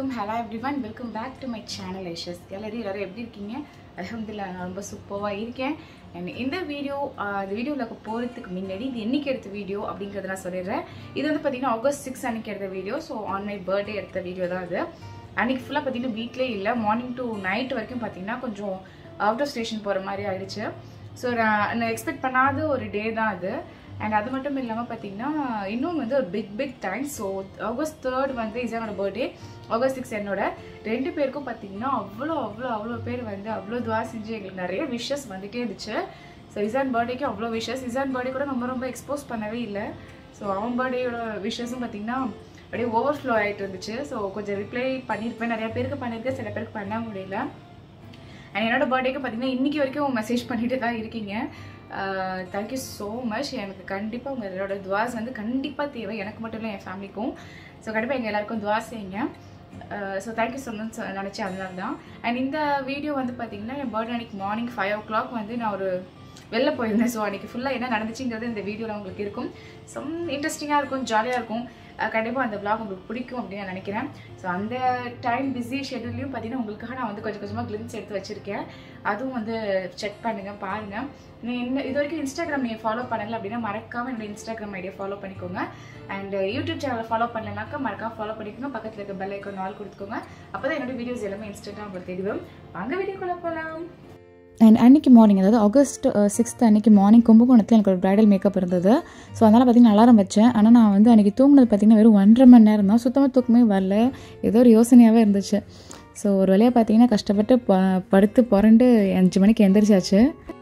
வலைக்கும் hello everyone welcome back to my channel Aishas எல்லாரும் எல்லாரும் எப்படி இருக்கீங்க அலமதுல்லா நான் ரொம்ப சூப்பராக இருக்கேன் And இந்த வீடியோ இந்த வீடியோவில் போகிறதுக்கு முன்னாடி இது என்னைக்கு எடுத்த வீடியோ அப்படிங்கிறத நான் சொல்லிடுறேன் இது வந்து பார்த்தீங்கன்னா ஆகஸ்ட் சிக்ஸ் அன்னைக்கு எடுத்த video so on my birthday எடுத்த வீடியோ தான் அது அன்னைக்கு ஃபுல்லாக பார்த்தீங்கன்னா வீட்டிலே இல்லை மார்னிங் டு நைட் வரைக்கும் பார்த்தீங்கன்னா கொஞ்சம் அவுட் ஆஃப் ஸ்டேஷன் போகிற மாதிரி ஆயிடுச்சு ஸோ நான் எக்ஸ்பெக்ட் பண்ணாத ஒரு டே தான் அது அண்ட் அது மட்டும் இல்லாமல் பார்த்தீங்கன்னா இன்னும் வந்து ஒரு big big time so August third வந்து இசானோட பர்த்டே ஆகஸ்ட் சிக்ஸ் என்னோட ரெண்டு பேருக்கும் பார்த்தீங்கன்னா அவ்வளோ அவ்வளோ அவ்வளோ பேர் வந்து அவ்வளோ துவா செஞ்சு எங்களுக்கு நிறைய விஷஸ் வந்துட்டே இருந்துச்சு ஸோ இசான் பர்த்டேக்கு அவ்வளோ விஷஸ் இசான் பர்த்டே கூட ரொம்ப ரொம்ப எக்ஸ்போஸ் பண்ணவே இல்லை ஸோ அவன் பர்த்டேயோட விஷஸும் பார்த்தீங்கன்னா அப்படியே ஓவர்ஃப்ளோ ஆகிட்டு இருந்துச்சு ஸோ கொஞ்சம் ரிப்ளை பண்ணியிருப்பேன் நிறைய பேருக்கு பண்ணியிருக்கேன் சில பேருக்கு பண்ண முடியல அண்ட் என்னோட பர்த்டேக்கு பார்த்தீங்கன்னா இன்றைக்கி வரைக்கும் மெசேஜ் பண்ணிட்டு தான் இருக்கீங்க தேங்க்யூ ஸோ மச் எனக்கு கண்டிப்பாக உங்களோட துவாஸ் வந்து கண்டிப்பாக தேவை எனக்கு மட்டும் இல்லை என் ஃபேமிலிக்கும் ஸோ கண்டிப்பாக எங்கள் எல்லாருக்கும் துவா செய்யுங்க ஸோ தேங்க்யூ ஸோ மச் நினச்சேன் அதனால தான் அண்ட் இந்த வீடியோ வந்து பார்த்தீங்கன்னா என் பர்த்டே அன்றைக்கி மார்னிங் ஃபைவ் ஓ கிளாக் வந்து நான் ஒரு வெளில போயிருந்தேன் ஸோ அன்றைக்கி ஃபுல்லாக என்ன நடந்துச்சுங்கிறது இந்த வீடியோவில் உங்களுக்கு இருக்கும் ஸோ இன்ட்ரெஸ்டிங்காக இருக்கும் ஜாலியாக இருக்கும் கண்டிப்பாக அந்த விளாக் உங்களுக்கு பிடிக்கும் அப்படின்னு நான் நினைக்கிறேன் ஸோ அந்த டைம் பிஸி ஷெட்யூல்லையும் பார்த்தீங்கன்னா உங்களுக்காக நான் வந்து கொஞ்சம் கொஞ்சமாக கிளிம்ஸ் எடுத்து வச்சுருக்கேன் அதுவும் வந்து செக் பண்ணுங்கள் பாருங்கள் நீ இன்னும் இது வரைக்கும் இன்ஸ்டாகிராம் நீங்கள் ஃபாலோ பண்ணலை அப்படின்னா மறக்காமல் என்னோட இன்ஸ்டாகிராம் ஐடியா ஃபாலோ பண்ணிக்கோங்க அண்ட் யூடியூப் சேனலை ஃபாலோ பண்ணலனாக்கா மறக்காம ஃபாலோ பண்ணிக்கோங்க பக்கத்தில் இருக்க பெல் ஐக்கன் நாள் கொடுத்துக்கோங்க அப்போ தான் என்னோட வீடியோஸ் எல்லாமே இன்ஸ்டாகிராம் உங்களுக்கு தெரியும் வாங்க வீடியோக்குள்ளே போகலாம் அண்ட் அன்றைக்கி மார்னிங் அதாவது ஆகஸ்ட் சிக்ஸ்த் அன்றைக்கி மார்னிங் கும்பகோணத்தில் எனக்கு ஒரு ப்ரைடல் மேக்கப் இருந்தது ஸோ அதனால் பார்த்திங்கன்னா அலாரம் வச்சேன் ஆனால் நான் வந்து அன்றைக்கி தூங்கினது பார்த்திங்கன்னா வெறும் ஒன்றரை மணி நேரம் தான் சுத்தமாக தூக்கமே வரல ஏதோ ஒரு யோசனையாகவே இருந்துச்சு ஸோ ஒரு வழியாக பார்த்தீங்கன்னா கஷ்டப்பட்டு ப படுத்து புரண்டு அஞ்சு மணிக்கு எந்திரிச்சாச்சு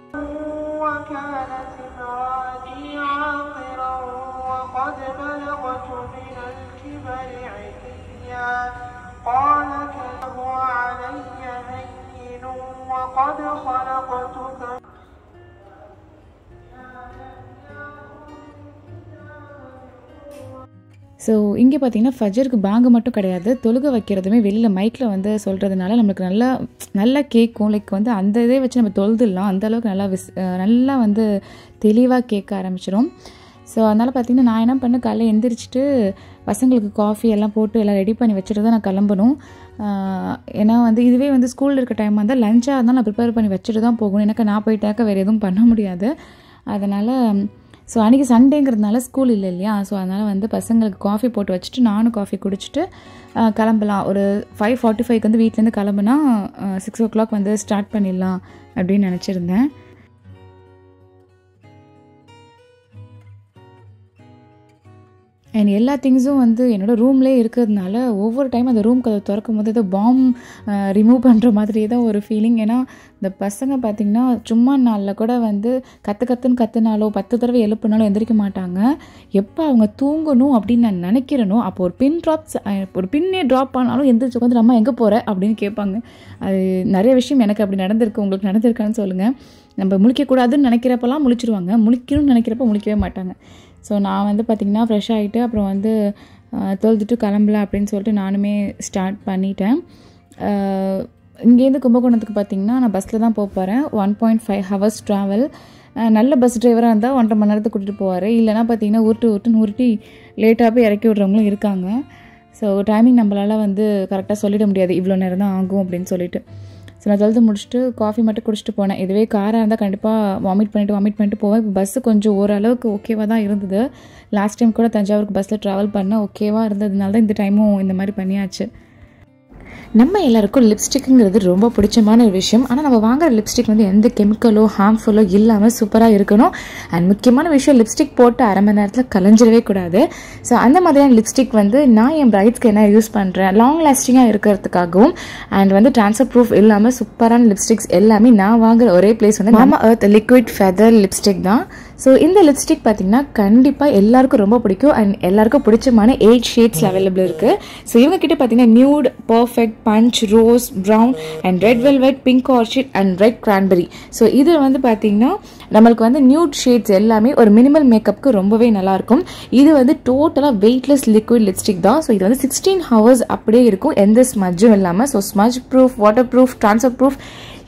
وكانت امرأتي عاقرا وقد بلغت من الكبر عتيا قال كله علي هين وقد خلقتك ஸோ இங்கே பார்த்தீங்கன்னா ஃபஜருக்கு பேங்கு மட்டும் கிடையாது தொழுக வைக்கிறதுமே வெளியில் மைக்கில் வந்து சொல்கிறதுனால நம்மளுக்கு நல்லா நல்லா கேட்கும் லைக் வந்து அந்த இதே வச்சு நம்ம தொழுதுடலாம் அந்த அளவுக்கு நல்லா விஸ் நல்லா வந்து தெளிவாக கேட்க ஆரம்பிச்சிடும் ஸோ அதனால் பார்த்தீங்கன்னா நான் என்ன பண்ணேன் காலையில் எந்திரிச்சிட்டு பசங்களுக்கு காஃபி எல்லாம் போட்டு எல்லாம் ரெடி பண்ணி வச்சுட்டு தான் நான் கிளம்பணும் ஏன்னா வந்து இதுவே வந்து ஸ்கூலில் இருக்க டைம் வந்தால் லஞ்சாக இருந்தால் நான் ப்ரிப்பேர் பண்ணி வச்சுட்டு தான் போகணும் எனக்கு நான் போயிட்டாக்க வேறு எதுவும் பண்ண முடியாது அதனால் ஸோ அன்றைக்கி சண்டேங்கிறதுனால ஸ்கூல் இல்லை இல்லையா ஸோ அதனால் வந்து பசங்களுக்கு காஃபி போட்டு வச்சுட்டு நானும் காஃபி குடிச்சிட்டு கிளம்பலாம் ஒரு ஃபைவ் ஃபார்ட்டி ஃபைவ்க்கு வந்து வீட்டிலேருந்து கிளம்புனா சிக்ஸ் ஓ கிளாக் வந்து ஸ்டார்ட் பண்ணிடலாம் அப்படின்னு நினச்சிருந்தேன் அண்ட் எல்லா திங்ஸும் வந்து என்னோடய ரூம்லேயே இருக்கிறதுனால ஒவ்வொரு டைம் அந்த ரூம் கதை திறக்கும் போது ஏதோ பாம் ரிமூவ் பண்ணுற மாதிரியே தான் ஒரு ஃபீலிங் ஏன்னா இந்த பசங்க பார்த்திங்கன்னா சும்மா நாளில் கூட வந்து கற்று கற்றுன்னு கற்றுனாலோ பத்து தடவை எழுப்புனாலும் எந்திரிக்க மாட்டாங்க எப்போ அவங்க தூங்கணும் அப்படின்னு நான் நினைக்கிறேனோ அப்போ ஒரு பின் ட்ராப்ஸ் ஒரு பின்னே ட்ராப் ஆனாலும் எந்திரிச்சு உட்காந்து நம்ம எங்கே போகிற அப்படின்னு கேட்பாங்க அது நிறைய விஷயம் எனக்கு அப்படி நடந்திருக்கு உங்களுக்கு நடந்திருக்கான்னு சொல்லுங்கள் நம்ம முழிக்கக்கூடாதுன்னு நினைக்கிறப்பெல்லாம் முழிச்சிருவாங்க முழிக்கணும்னு நினைக்கிறப்ப முழிக்கவே மாட்டாங்க ஸோ நான் வந்து பார்த்திங்கன்னா ஃப்ரெஷ் ஆகிட்டு அப்புறம் வந்து தொழுதுட்டு கிளம்பல அப்படின்னு சொல்லிட்டு நானுமே ஸ்டார்ட் பண்ணிட்டேன் இங்கேருந்து கும்பகோணத்துக்கு பார்த்திங்கன்னா நான் பஸ்ஸில் தான் போக போகிறேன் one point five hours travel நல்ல பஸ் டிரைவராக இருந்தால் ஒன்றரை மணி நேரத்துக்கு கூட்டிகிட்டு போவார் இல்லைனா பார்த்தீங்கன்னா உருட்டு உருட்டுன்னு உருட்டி லேட்டாக போய் இறக்கி விட்றவங்களும் இருக்காங்க ஸோ டைமிங் நம்மளால் வந்து கரெக்டாக சொல்லிட முடியாது இவ்வளோ நேரம் தான் ஆகும் அப்படின்னு சொல்லிட்டு ஸோ நான் தொழுது முடிச்சுட்டு காஃபி மட்டும் குடிச்சிட்டு போனேன் இதுவே காராக இருந்தால் கண்டிப்பாக வாமிட் பண்ணிவிட்டு வாமிட் பண்ணிட்டு போவேன் இப்போ பஸ்ஸு கொஞ்சம் ஓரளவுக்கு ஓகேவாக தான் இருந்தது லாஸ்ட் டைம் கூட தஞ்சாவூருக்கு பஸ்ஸில் ட்ராவல் பண்ண ஓகேவாக இருந்ததுனால தான் இந்த டைமும் இந்த மாதிரி பண்ணியாச்சு நம்ம எல்லாருக்கும் லிப்ஸ்டிக்குங்கிறது ரொம்ப பிடிச்சமான ஒரு விஷயம் ஆனால் நம்ம வாங்குற லிப்ஸ்டிக் வந்து எந்த கெமிக்கலோ ஹார்ம்ஃபுல்லோ இல்லாமல் சூப்பராக இருக்கணும் அண்ட் முக்கியமான விஷயம் லிப்ஸ்டிக் போட்டு அரை மணி நேரத்தில் கலைஞ்சிடவே கூடாது ஸோ அந்த மாதிரியான லிப்ஸ்டிக் வந்து நான் என் பிரைட்ஸ்க்கு என்ன யூஸ் பண்ணுறேன் லாங் லாஸ்டிங்காக இருக்கிறதுக்காகவும் அண்ட் வந்து ட்ரான்ஸ்ஃபர் ப்ரூஃப் இல்லாமல் சூப்பரான லிப்ஸ்டிக்ஸ் எல்லாமே நான் வாங்குற ஒரே பிளேஸ் வந்து Mamaearth liquid feather lipstick தான் ஸோ இந்த லிப்ஸ்டிக் பார்த்தீங்கன்னா கண்டிப்பாக எல்லாருக்கும் ரொம்ப பிடிக்கும் அண்ட் எல்லாருக்கும் பிடிச்சமான எயிட் ஷேட்ஸில் அவைலபிள் இருக்குது ஸோ இவங்க கிட்ட பார்த்தீங்கன்னா nude perfect punch rose brown and red velvet pink orchid and red cranberry so இது வந்து பார்த்தீங்கன்னா நம்மளுக்கு வந்து நியூட் ஷேட்ஸ் எல்லாமே ஒரு மினிமல் மேக்கப்புக்கு ரொம்பவே நல்லாயிருக்கும் இது வந்து டோட்டலாக வெயிட்லெஸ் லிக்விட் லிப்ஸ்டிக் தான் ஸோ இது வந்து சிக்ஸ்டீன் ஹவர்ஸ் அப்படியே இருக்கும் எந்த ஸ்மஜ்ஜும் இல்லாமல் so smudge proof water proof transfer proof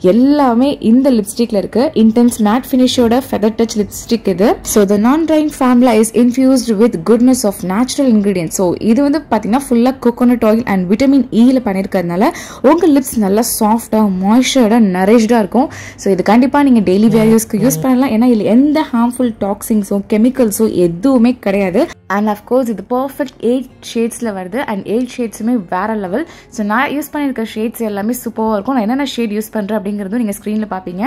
எல்லாமே இந்த லிப்ஸ்டிக்ல இருக்கு இன்டென்ஸ் மேட் ஃபினிஷோட ஃபெதர் டச் லிப்ஸ்டிக் இது so the non drying formula is infused with goodness of natural ingredient so இது வந்து பார்த்தீங்கன்னா ஃபுல்லாக கோகோனட் ஆயில் அண்ட் விட்டமின் இயில் பண்ணியிருக்கிறதுனால உங்கள் லிப்ஸ் நல்லா சாஃப்டாக மாய்ஸ்சர்டாக நரிஷ்டாக இருக்கும் ஸோ இது கண்டிப்பாக நீங்கள் டெய்லி வேர் யூஸ்க்கு யூஸ் பண்ணலாம் ஏன்னா இதில் எந்த ஹார்ம்ஃபுல் டாக்ஸிங்ஸோ கெமிக்கல்ஸோ எதுவுமே கிடையாது அண்ட் அஃப்கோர்ஸ் இது பர்ஃபெக்ட் எயிட் ஷேட்ஸில் வருது அண்ட் எயிட் ஷேட்ஸுமே வேற லெவல் ஸோ நான் யூஸ் பண்ணியிருக்க ஷேட்ஸ் எல்லாமே சூப்பராக இருக்கும் நான் என்னென்ன ஷேட் யூஸ் பண்ணுறேன் அப்படிங்கிறதும் நீங்கள் ஸ்க்ரீனில் பார்ப்பீங்க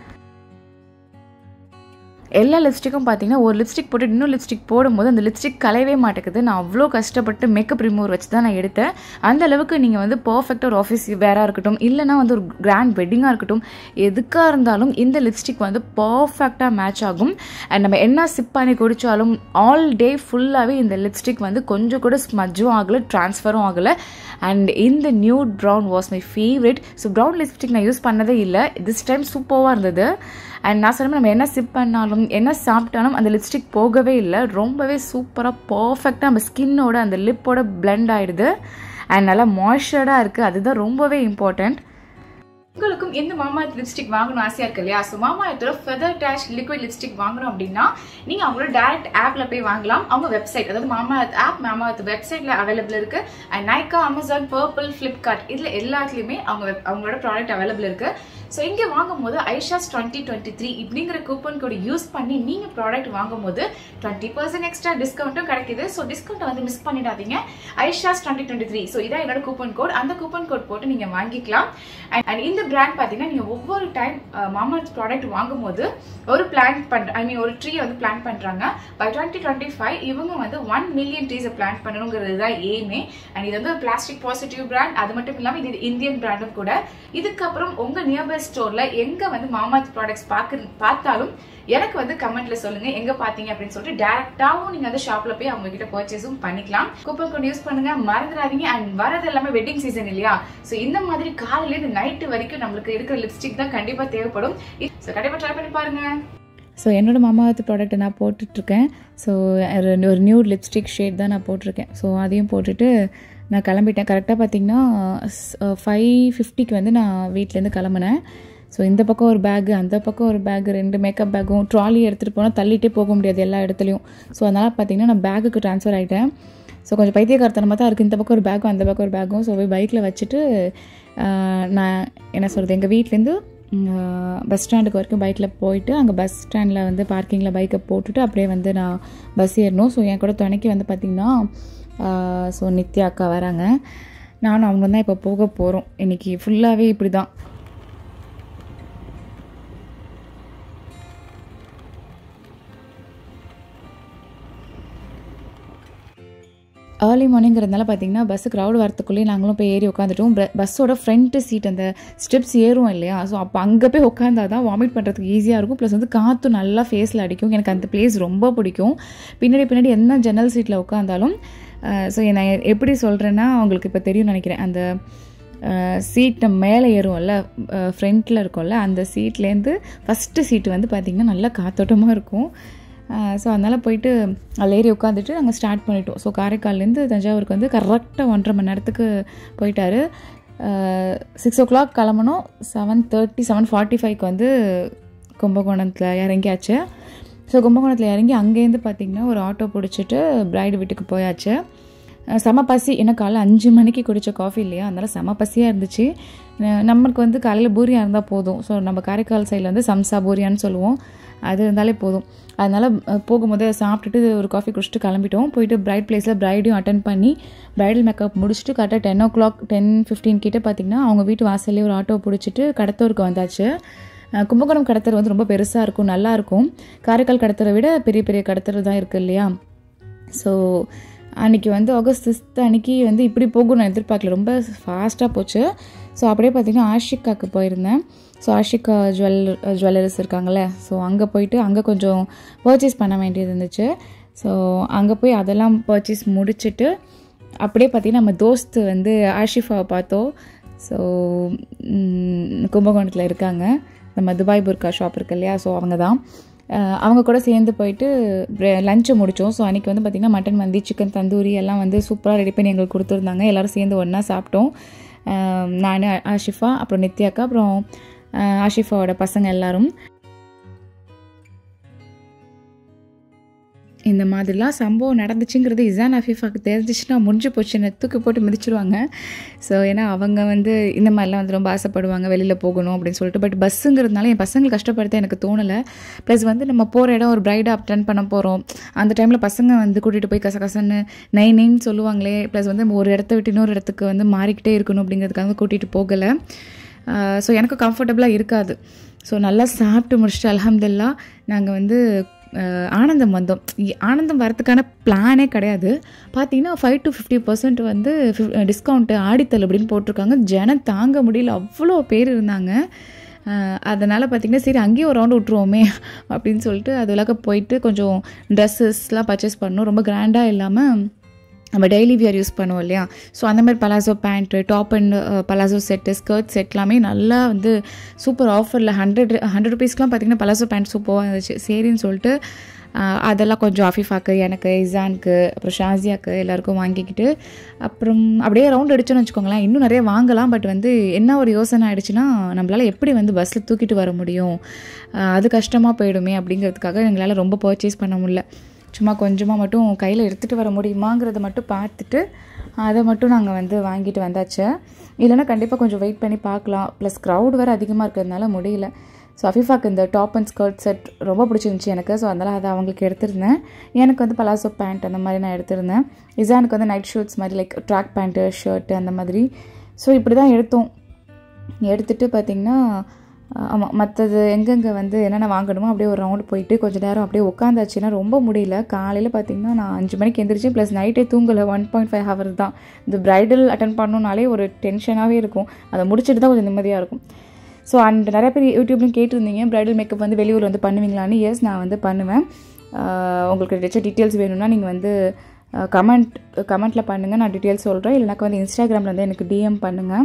எல்லா லிப்ஸ்டிக்கும் பார்த்தீங்கன்னா ஒரு லிப்ஸ்டிக் போட்டு இன்னும் லிப்ஸ்டிக் போடும்போது அந்த லிப்ஸ்டிக் கலையவே மாட்டேங்குது நான் அவ்வளோ கஷ்டப்பட்டு மேக்கப் ரிமூவர் வச்சு தான் நான் எடுத்தேன் அந்த அளவுக்கு நீங்கள் வந்து பர்ஃபெக்டாக ஒரு ஆஃபீஸ் வேறாக இருக்கட்டும் இல்லைனா வந்து ஒரு கிராண்ட் வெட்டிங்காக இருக்கட்டும் எதுக்காக இருந்தாலும் இந்த லிப்ஸ்டிக் வந்து பர்ஃபெக்டாக மேட்ச் ஆகும் அண்ட் நம்ம என்ன சிப் பண்ணி குடித்தாலும் ஆல் டே ஃபுல்லாகவே இந்த லிப்ஸ்டிக் வந்து கொஞ்சம் கூட ஸ்மஜ்ஜும் ஆகலை ட்ரான்ஸ்ஃபரும் ஆகலை அண்ட் இந்த nude brown was my favourite so brown lipstick நான் யூஸ் பண்ணதே இல்லை திஸ் டைம் சூப்பராக இருந்தது அண்ட் நான் சொன்ன நம்ம என்ன சிப் பண்ணாலும் என்ன சாப்பிட்டாலும் அந்த லிப்ஸ்டிக் போகவே இல்லை ரொம்பவே சூப்பராக பர்ஃபெக்டாக நம்ம ஸ்கின்னோட அந்த லிப்போட பிளெண்ட் ஆகிடுது அண்ட் நல்லா மாய்ஸ்சர்டாக இருக்குது அதுதான் ரொம்பவே இம்பார்ட்டண்ட் உங்களுக்கும் எந்த மாமா லிப்ஸ்டிக் வாங்கணும் ஆசையா இருக்கு இல்லையா ஸோ மாமா ஃபெதர் டேஷ் லிக்விட் லிப்ஸ்டிக் வாங்கணும் அப்படின்னா நீங்க அவங்களோட டேரக்ட் ஆப்ல போய் வாங்கலாம் அவங்க வெப்சைட் அதாவது மாமா ஆப் மாமா வெப்சைட்ல அவைலபிள் இருக்கு and Nykaa Amazon purple Flipkart இதுல எல்லாத்துலயுமே அவங்க web- அவங்களோட ப்ராடக்ட் அவைலபிள் இருக்கு ஸோ இங்கே வாங்கும் போது ஐஷாஸ் டுவெண்ட்டி டுவெண்ட்டி த்ரீ இப்படிங்கிற கூப்பன் கோட் யூஸ் பண்ணி நீங்கள் ப்ராடக்ட் வாங்கும் போது டுவெண்ட்டி பர்சன்ட் எக்ஸ்ட்ரா டிஸ்கவுண்ட்டும் கிடைக்குது ஸோ டிஸ்கவுண்ட்டை வந்து மிஸ் பண்ணிடாதீங்க Aishas twenty twenty three so இதான் என்னோட கூப்பன் கோட் அந்த கூப்பன் கோட் போட்டு நீங்கள் வாங்கிக்கலாம் அண்ட் இந்த பிராண்ட் பார்த்தீங்கன்னா நீங்கள் ஒவ்வொரு டைம் மாமர்த் ப்ராடக்ட் வாங்கும் போது ஒரு பிளான் பண்ற ஐ மீன் ஒரு ட்ரீயை வந்து பிளான் பண்ணுறாங்க பை டுவெண்ட்டி டுவெண்ட்டி ஃபைவ் இவங்க வந்து ஒன் மில்லியன் ட்ரீஸை பிளான் பண்ணணுங்கிறது தான் எய்மே அண்ட் இது வந்து பிளாஸ்டிக் பாசிட்டிவ் பிராண்ட் அது மட்டும் இல்லாமல் இது இந்தியன் பிராண்டும் கூட இதுக்கப்புறம் உங்க நியர்பை ஸ்டோர்ல எங்க வந்து மாமாத் ப்ராடக்ட்ஸ் பார்க்க பார்த்தாலும் எனக்கு வந்து கமெண்ட்ல சொல்லுங்க எங்க பாத்தீங்க அப்படின்னு சொல்லிட்டு டேரக்டாவும் நீங்க அந்த ஷாப்ல போய் அவங்க கிட்ட பர்ச்சேஸும் பண்ணிக்கலாம் கூப்பன் கோட் யூஸ் பண்ணுங்க மறந்துடாதீங்க அண்ட் வரது எல்லாமே வெட்டிங் சீசன் இல்லையா சோ இந்த மாதிரி காலையில இருந்து நைட்டு வரைக்கும் நம்மளுக்கு இருக்கிற லிப்ஸ்டிக் தான் கண்டிப்பா தேவைப்படும் ஸோ கண்டிப்பா ட்ரை பண்ணி பாருங்க ஸோ என்னோட மாமாவத்து ப்ராடக்ட்டை நான் போட்டுட்ருக்கேன் ஸோ ஒரு நியூ லிப்ஸ்டிக் ஷேட் தான் நான் போட்டிருக்கேன் ஸோ அதையும் போட்டுட்டு நான் கிளம்பிட்டேன் கரெக்டாக பார்த்தீங்கன்னா ஃபைவ் ஃபிஃப்டிக்கு வந்து நான் வீட்டிலேருந்து கிளம்புனேன் ஸோ இந்த பக்கம் ஒரு பேக்கு அந்த பக்கம் ஒரு பேக்கு ரெண்டு மேக்கப் பேக்கும் ட்ராலி எடுத்துகிட்டு போனால் தள்ளிட்டே போக முடியாது எல்லா இடத்துலையும் ஸோ அதனால் பார்த்தீங்கன்னா நான் பேக்குக்கு ட்ரான்ஸ்ஃபர் ஆகிட்டேன் ஸோ கொஞ்சம் பைத்தியக்காரத்தனமாக தான் இருக்குது இந்த பக்கம் ஒரு பேக்கும் அந்த பக்கம் ஒரு பேக்கும் ஸோ போய் பைக்கில் வச்சுட்டு ஆஹ், நான் என்ன சொல்கிறது எங்கள் வீட்டிலேருந்து பஸ் ஸ்டாண்டுக்கு வரைக்கும் பைக்கில் போயிட்டு அங்கே பஸ் ஸ்டாண்டில் வந்து பார்க்கிங்கில் பைக்கை போட்டுட்டு அப்படியே வந்து நான் பஸ் ஏறணும் ஸோ என் கூட துணைக்கு வந்து பார்த்திங்கன்னா ஸோ நித்யா அக்கா வராங்க நானும் அவங்க தான் இப்போ போக போகிறோம் இன்றைக்கி ஃபுல்லாகவே இப்படி தான் ஏர்லி மார்னிங்கிறதுனால பார்த்தீங்கன்னா பஸ்ஸு க்ரௌட் வரத்துக்குள்ளேயே நாங்களும் போய் ஏறி உட்காந்துட்டோம் பஸ்ஸோட ஃப்ரண்ட்டு சீட் அந்த ஸ்டெப்ஸ் ஏறும் இல்லையா ஸோ அப்போ அங்கே போய் உட்காந்தா தான் வாமிட் பண்ணுறதுக்கு ஈஸியாக இருக்கும் ப்ளஸ் வந்து காற்று நல்லா ஃபேஸில் அடிக்கும் எனக்கு அந்த பிளேஸ் ரொம்ப பிடிக்கும் பின்னாடி பின்னாடி என்ன ஜன்னல் சீட்டில் உட்காந்தாலும் ஸோ நான் எப்படி சொல்கிறேன்னா அவங்களுக்கு இப்போ தெரியும்னு நினைக்கிறேன் அந்த சீட்டை மேலே ஏறும்ல ஃப்ரண்ட்டில் இருக்கும்ல அந்த சீட்லேருந்து ஃபஸ்ட்டு சீட்டு வந்து பார்த்திங்கன்னா நல்லா காத்தோட்டமாக இருக்கும் ஸோ அதனால் போயிட்டு அதில் ஏறி உட்காந்துட்டு நாங்கள் ஸ்டார்ட் பண்ணிட்டோம் ஸோ காரைக்கால்லேருந்து தஞ்சாவூருக்கு வந்து கரெக்டாக ஒன்றரை மணி நேரத்துக்கு போயிட்டாரு சிக்ஸ் ஓ கிளாக் கிளம்பணும் செவன் தேர்ட்டி செவன் ஃபார்ட்டி ஃபைவ்க்கு வந்து கும்பகோணத்தில் இறங்கியாச்சு ஸோ கும்பகோணத்தில் இறங்கி அங்கேருந்து பார்த்திங்கன்னா ஒரு ஆட்டோ பிடிச்சிட்டு பிரைடு வீட்டுக்கு போயாச்சு அஹ் செம பசி ஏன்னா காலைல அஞ்சு மணிக்கு குடித்த காஃபி இல்லையா அதனால் செம பசியாக இருந்துச்சு அஹ் நமக்கு வந்து காலையில் பூரியா இருந்தால் போதும் ஸோ நம்ம காரைக்கால் சைடில் வந்து சம்சா பூரியான்னு சொல்லுவோம் அது இருந்தாலே போதும் அதனால் அஹ், போகும்போது சாப்பிட்டுட்டு ஒரு காஃபி குடிச்சிட்டு கிளம்பிட்டோம் போயிட்டு பிரைட் பிளேஸில் பிரைடையும் அட்டன் பண்ணி பிரைடல் மேக்கப் முடிச்சுட்டு கரெக்டாக ten o'clock ten fifteen கிட்ட பார்த்திங்கன்னா அவங்க வீட்டு வாசல்லே ஒரு ஆட்டோ பிடிச்சிட்டு கடத்தூருக்கு வந்தாச்சு அஹ், கும்பகோணம் கடத்தர் வந்து ரொம்ப பெருசாக இருக்கும் நல்லா இருக்கும் காரைக்கால் கடத்தரை விட பெரிய பெரிய கடத்தர் தான் இருக்குது இல்லையா ஸோ அன்றைக்கி வந்து ஆகஸ்ட் சிக்ஸ்த் அன்றைக்கி வந்து இப்படி போகும் நான் எதிர்பார்க்கல ரொம்ப ஃபாஸ்ட்டாக போச்சு ஸோ அப்படியே பார்த்தீங்கன்னா ஆஷிகாக்கு போயிருந்தேன் ஸோ ஆஷிகா ஜுவல் ஜுவல்லரிஸ் இருக்காங்கள்ல ஸோ அங்கே போயிட்டு அங்கே கொஞ்சம் பர்ச்சேஸ் பண்ண வேண்டியது இருந்துச்சு ஸோ அங்கே போய் அதெல்லாம் பர்ச்சேஸ் முடிச்சுட்டு அப்படியே பார்த்தீங்கன்னா நம்ம தோஸ்து வந்து ஆஷிஃபாவை பார்த்தோம் ஸோ கும்பகோணத்தில் இருக்காங்க நம்ம துபாய் புர்கா ஷாப் இருக்கு இல்லையா ஸோ அவங்க தான் அஹ் அவங்க கூட சேர்ந்து போயிட்டு லஞ்சை முடித்தோம் ஸோ அன்றைக்கி வந்து பார்த்திங்கன்னா மட்டன் மந்தி சிக்கன் தந்தூரி எல்லாம் வந்து சூப்பராக ரெடி பண்ணி எங்களுக்கு கொடுத்துருந்தாங்க எல்லோரும் சேர்ந்து ஒன்றா சாப்பிட்டோம் நான் ஆஷிஃபா அப்புறம் நித்யாக்கா அப்புறம் அஹ் ஆஷிஃபாவோட பசங்க எல்லாரும் இந்த மாதிரிலாம் சம்பவம் நடந்துச்சுங்கிறது இசான் அஃபீஃபாக்கு தெரிஞ்சிச்சுன்னா முடிஞ்சு போச்சு என்னை தூக்கி போட்டு மிதிச்சிருவாங்க ஸோ ஏன்னா அவங்க வந்து இந்த மாதிரிலாம் வந்து ரொம்ப ஆசைப்படுவாங்க வெளியில் போகணும் அப்படின்னு சொல்லிட்டு பட் பஸ்ஸுங்கிறதுனால என் பசங்களை கஷ்டப்படுத்த எனக்கு தோணலை ப்ளஸ் வந்து நம்ம போகிற இடம் ஒரு பிரைடாக அட்டன் பண்ண போகிறோம் அந்த டைமில் பசங்க வந்து கூட்டிகிட்டு போய் கசகசன்னு நை நைன்னு சொல்லுவாங்களே ப்ளஸ் வந்து ஒரு இடத்த விட்டு இன்னொரு இடத்துக்கு வந்து மாறிக்கிட்டே இருக்கணும் அப்படிங்கிறதுக்காக கூட்டிகிட்டு போகலை ஸோ எனக்கு கம்ஃபர்டபுளாக இருக்காது ஸோ நல்லா சாப்பிட்டு முடிச்சுட்டு அல்ஹம்துலில்லாஹ் நாங்கள் வந்து அஹ், ஆனந்தம் வந்தோம் இ- ஆனந்தம் வரதுக்கான பிளானே கிடையாது பார்த்தீங்கன்னா ஃபைவ் டு ஃபிஃப்டி பர்சன்ட் வந்து டிஸ்கவுண்ட்டு ஆடித்தல் அப்படின்னு போட்டிருக்காங்க ஜனம் தாங்க முடியல அவ்வளோ பேர் இருந்தாங்க அதனால் பார்த்திங்கன்னா சரி அங்கேயும் ஒரு ரவுண்டு விட்ருவோமே அப்படின்னு சொல்லிட்டு அது விளக்க போயிட்டு கொஞ்சம் ட்ரெஸ்ஸஸ்லாம் பர்ச்சேஸ் பண்ணோம் ரொம்ப கிராண்டாக இல்லாமல் நம்ம டெய்லி வியர் யூஸ் பண்ணுவோம் இல்லையா ஸோ அந்த மாதிரி palazzo pant top and palazzo set skirt set எல்லாமே நல்லா வந்து சூப்பர் ஆஃபரில் ஹண்ட்ரட் ஹண்ட்ரட் ருபீஸ்க்குலாம் பார்த்தீங்கன்னா பலாசோ பேண்ட் சூப்பராக இருந்துச்சு சரின்னு சொல்லிட்டு அஹ், அதெல்லாம் கொஞ்சம் அஃபிஃபாக்கு எனக்கு இசானுக்கு அப்புறம் ஷாசியாக்கு எல்லாருக்கும் வாங்கிக்கிட்டு அப்புறம் அப்படியே ரவுண்ட் அடிச்சோன்னு வச்சுக்கோங்களேன் இன்னும் நிறைய வாங்கலாம் பட் வந்து என்ன ஒரு யோசனை ஆயிடுச்சுன்னா நம்மளால் எப்படி வந்து பஸ்ஸில் தூக்கிட்டு வர முடியும் அஹ், அது கஷ்டமாக போயிடுமே அப்படிங்கிறதுக்காக எங்களால் ரொம்ப பர்ச்சேஸ் பண்ண முடியல சும்மா கொஞ்சமாக மட்டும் கையில் எடுத்துகிட்டு வர முடியுமாங்கிறத மட்டும் பார்த்துட்டு அதை மட்டும் நாங்கள் வந்து வாங்கிட்டு வந்தாச்சு இல்லைன்னா கண்டிப்பாக கொஞ்சம் வெயிட் பண்ணி பார்க்கலாம் ப்ளஸ் க்ரௌட் வேறு அதிகமாக இருக்கிறதுனால முடியல ஸோ அஃபிஃபாக்கு இந்த டாப் அண்ட் ஸ்கர்ட் செட் ரொம்ப பிடிச்சிருந்துச்சி எனக்கு ஸோ அதனால் அதை அவங்களுக்கு எடுத்திருந்தேன் எனக்கு வந்து பலாசோ பேண்ட் அந்த மாதிரி நான் எடுத்திருந்தேன் இசானுக்கு வந்து நைட் ஷூட்ஸ் மாதிரி லைக் ட்ராக் பேண்ட்டு ஷர்ட்டு அந்த மாதிரி ஸோ இப்படி தான் எடுத்தோம் எடுத்துட்டு பார்த்திங்கன்னா ஆமாம் மற்றது எங்கெங்கே வந்து என்னென்ன வாங்கணுமோ அப்படியே ஒரு ரவுண்டு போயிட்டு கொஞ்சம் நேரம் அப்படியே உட்காந்தாச்சுன்னா ரொம்ப முடியல காலையில் பார்த்தீங்கன்னா நான் அஞ்சு மணிக்கு எந்திரிச்சேன் ப்ளஸ் நைட்டே தூங்கலை ஒன் பாயிண்ட் ஃபைவ் ஹவர் தான் இந்த ப்ரைடல் அட்டன் பண்ணணுனாலே ஒரு டென்ஷனாகவே இருக்கும் அதை முடிச்சுட்டு தான் கொஞ்சம் நிம்மதியாக இருக்கும் ஸோ அண்ட் நிறைய பேர் யூடியூப்லையும் கேட்டிருந்தீங்க ப்ரைடல் மேக்கப் வந்து வெளியூர் வந்து பண்ணுவீங்களான்னு எஸ் நான் வந்து பண்ணுவேன் ஆஹ் உங்களுக்கு ஏதாச்சும் டீட்டெயில்ஸ் வேணும்னா நீங்கள் வந்து கமெண்ட் கமெண்ட்டில் பண்ணுங்கள் நான் டீட்டெயில்ஸ் சொல்கிறேன் இல்லைனாக்கா வந்து இன்ஸ்டாகிராமில் வந்து எனக்கு டிஎம் பண்ணுங்கள்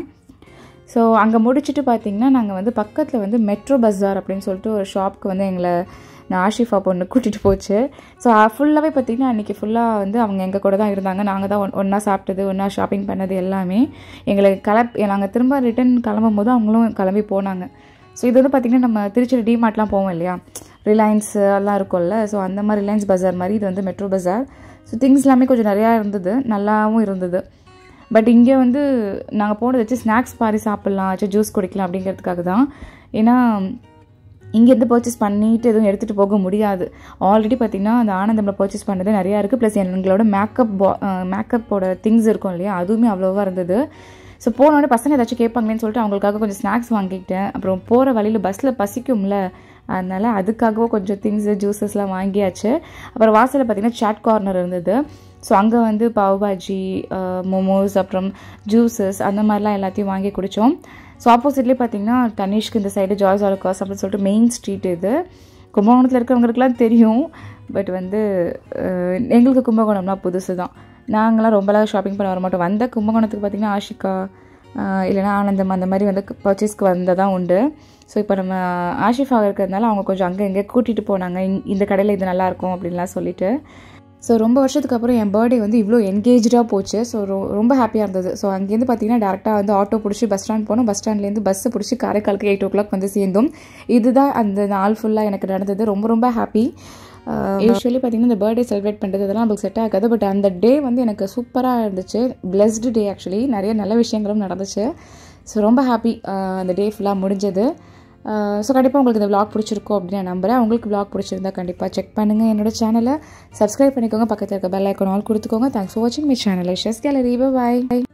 ஸோ அங்கே முடிச்சுட்டு பார்த்தீங்கன்னா நாங்கள் வந்து பக்கத்தில் வந்து மெட்ரோ பஸார் அப்படின்னு சொல்லிட்டு ஒரு ஷாப்க்கு வந்து எங்களை நான் ஆஷிஃபா பொண்ணு கூட்டிகிட்டு போச்சு ஸோ ஃபுல்லாகவே பார்த்தீங்கன்னா அன்றைக்கி ஃபுல்லாக வந்து அவங்க எங்கள் கூட தான் இருந்தாங்க நாங்கள் தான் ஒன் ஒன்றா சாப்பிட்டது ஒன்றா ஷாப்பிங் பண்ணது எல்லாமே எங்களை கிளப் நாங்கள் திரும்ப ரிட்டன் கிளம்பும் போது அவங்களும் கிளம்பி போனாங்க ஸோ இது வந்து பார்த்திங்கன்னா நம்ம திருச்சி டிமார்ட்லாம் போவோம் இல்லையா ரிலையன்ஸ் எல்லாம் இருக்கும்ல ஸோ அந்த மாதிரி ரிலையன்ஸ் பஜார் மாதிரி இது வந்து மெட்ரோ பஜார் ஸோ திங்ஸ் எல்லாமே கொஞ்சம் நிறையா இருந்தது நல்லாவும் இருந்தது பட் இங்கே வந்து நாங்கள் போனது வச்சு ஸ்நாக்ஸ் பாரி சாப்பிட்லாம் வச்சு ஜூஸ் குடிக்கலாம் அப்படிங்கிறதுக்காக தான் ஏன்னா இங்கேருந்து பர்ச்சேஸ் பண்ணிட்டு எதுவும் எடுத்துகிட்டு போக முடியாது ஆல்ரெடி பார்த்திங்கன்னா அந்த ஆனந்தமில் பர்ச்சேஸ் பண்ணது நிறையா இருக்குது ப்ளஸ் எங்களோட மேக்கப் பா மேக்கப்போட திங்ஸ் இருக்கும் இல்லையா அதுவுமே அவ்வளோவா இருந்தது ஸோ போனோடனே பசங்க ஏதாச்சும் கேட்பாங்களேன்னு சொல்லிட்டு அவங்களுக்காக கொஞ்சம் ஸ்நாக்ஸ் வாங்கிக்கிட்டேன் அப்புறம் போகிற வழியில் பஸ்ஸில் பசிக்கும்ல அதனால் அதுக்காகவும் கொஞ்சம் திங்ஸு ஜூஸஸ்லாம் வாங்கியாச்சு அப்புறம் வாசலில் பார்த்திங்கன்னா சாட் கார்னர் இருந்தது ஸோ அங்கே வந்து பாவ் பாஜி மோமோஸ் அப்புறம் ஜூஸஸ் அந்த மாதிரிலாம் எல்லாத்தையும் வாங்கி குடித்தோம் ஸோ ஆப்போசிட்லேயே பார்த்தீங்கன்னா தனிஷ்க்கு இந்த சைடு ஜாய்ஸ் ஆலுக்காஸ் அப்படின்னு சொல்லிட்டு மெயின் ஸ்ட்ரீட் இது கும்பகோணத்தில் இருக்கிறவங்களுக்குலாம் தெரியும் பட் வந்து அஹ், எங்களுக்கு கும்பகோணம்னா புதுசு தான் நாங்களாம் ரொம்பலாம் ஷாப்பிங் பண்ண வர மாட்டோம் வந்த கும்பகோணத்துக்கு பார்த்திங்கன்னா ஆஷிகா ஆஹ் இல்லைன்னா ஆனந்தம் அந்த மாதிரி வந்து பர்ச்சேஸ்க்கு வந்ததான் உண்டு ஸோ இப்போ நம்ம ஆஷிஃபா இருக்கிறதுனால அவங்க கொஞ்சம் அங்கே இங்கே கூட்டிகிட்டு போனாங்க இங்- இந்த கடையில் இது நல்லாயிருக்கும் அப்படின்லாம் சொல்லிட்டு ஸோ ரொம்ப வருஷத்துக்கு அப்புறம் என் பர்த்டே வந்து இவ்வளோ என்கேஜாக போச்சு ஸோ ரொம்ப ஹாப்பியாக இருந்தது ஸோ அங்கேருந்து பார்த்தீங்கன்னா டேரெக்டாக வந்து ஆட்டோ பிடிச்சி பஸ் ஸ்டாண்ட் போனோம் பஸ் ஸ்டாண்ட்லேருந்து பஸ்ஸை பிடிச்சி காரைக்காலுக்கு எயிட் ஓ கிளாக் வந்து சேர்ந்தோம் இதுதான் அந்த நாள் ஃபுல்லாக எனக்கு நடந்தது ரொம்ப ரொம்ப ஹாப்பி யூஸ்வலி பார்த்தீங்கன்னா இந்த பர்த்டே செலிப்ரேட் பண்ணுறது இதெல்லாம் நமக்கு செட் ஆகாது பட் அந்த டே வந்து எனக்கு சூப்பராக இருந்துச்சு பிளெஸ்டு டே ஆக்சுவலி நிறைய நல்ல விஷயங்களும் நடந்துச்சு ஸோ ரொம்ப ஹாப்பி அந்த டே ஃபுல்லாக முடிஞ்சது ஸோ கண்டிப்பாக உங்களுக்கு இந்த vlog பிடிச்சிருக்கும் அப்படின்னு நான் நம்புறேன் உங்களுக்கு vlog பிடிச்சிருந்தா கண்டிப்பாக செக் பண்ணுங்கள் என்னோட சேனலை சப்ஸ்கிரைப் பண்ணிக்கோங்க பக்கத்தில் இருக்க பெல் ஐக்கான் ஆல் கொடுத்துக்கோங்க தேங்க்ஸ் ஃபார் வாட்சிங் மை சேனல் ஷஸ் கேலரி பாய்